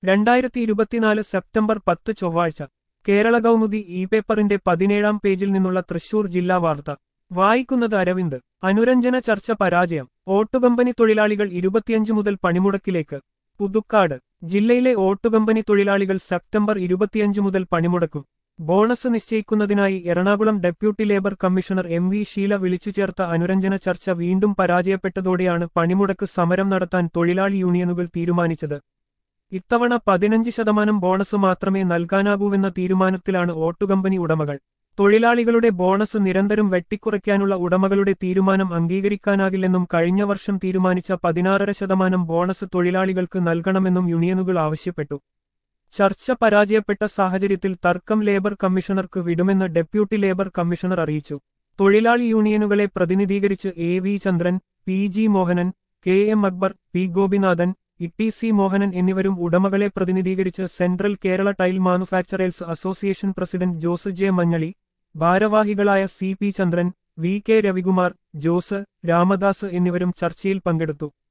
രണ്ടായിരത്തി ഇരുപത്തിനാല് സെപ്റ്റംബർ പത്ത് ചൊവ്വാഴ്ച കേരള കൗമുദി ഇ പേപ്പറിന്റെ പതിനേഴാം പേജിൽ നിന്നുള്ള തൃശൂർ ജില്ലാ വാർത്ത വായിക്കുന്നത് അരവിന്ദ് അനുരഞ്ജന ചർച്ച പരാജയം ഓട്ടുകമ്പനി തൊഴിലാളികൾ ഇരുപത്തിയഞ്ച് മുതൽ പണിമുടക്കിലേക്ക് പുതുക്കാട് ജില്ലയിലെ ഓട്ടുകമ്പനി തൊഴിലാളികൾ സെപ്റ്റംബർ ഇരുപത്തിയഞ്ച് മുതൽ പണിമുടക്കും ബോണസ് നിശ്ചയിക്കുന്നതിനായി Ernakulam deputy labour commissioner M V Sheela വിളിച്ചു ചേർത്ത അനുരഞ്ജന ചർച്ച വീണ്ടും പരാജയപ്പെട്ടതോടെയാണ് പണിമുടക്ക് സമരം നടത്താൻ തൊഴിലാളി യൂണിയനുകൾ തീരുമാനിച്ചത് ഇത്തവണ പതിനഞ്ച് ശതമാനം ബോണസ് മാത്രമേ നൽകാനാകൂവെന്ന തീരുമാനത്തിലാണ് ഓട്ടുകമ്പനി ഉടമകൾ തൊഴിലാളികളുടെ ബോണസ് നിരന്തരം വെട്ടിക്കുറയ്ക്കാനുള്ള ഉടമകളുടെ തീരുമാനം അംഗീകരിക്കാനാകില്ലെന്നും കഴിഞ്ഞ വർഷം തീരുമാനിച്ച പതിനാറര ശതമാനം ബോണസ് തൊഴിലാളികൾക്ക് നൽകണമെന്നും യൂണിയനുകൾ ആവശ്യപ്പെട്ടു ചർച്ച പരാജയപ്പെട്ട സാഹചര്യത്തിൽ തർക്കം ലേബർ കമ്മീഷണർക്ക് വിടുമെന്ന് ഡെപ്യൂട്ടി ലേബർ കമ്മീഷണർ അറിയിച്ചു തൊഴിലാളി യൂണിയനുകളെ പ്രതിനിധീകരിച്ച് A V Chandran P G Mohanan K M Akbar P Gopinathan E C Mohanan എന്നിവരും ഉടമകളെ പ്രതിനിധീകരിച്ച് central Kerala tile manufacturers association president Jose J Manjali ഭാരവാഹികളായ C P Chandran V K Ravikumar Jose Ramadas എന്നിവരും ചർച്ചയിൽ പങ്കെടുത്തു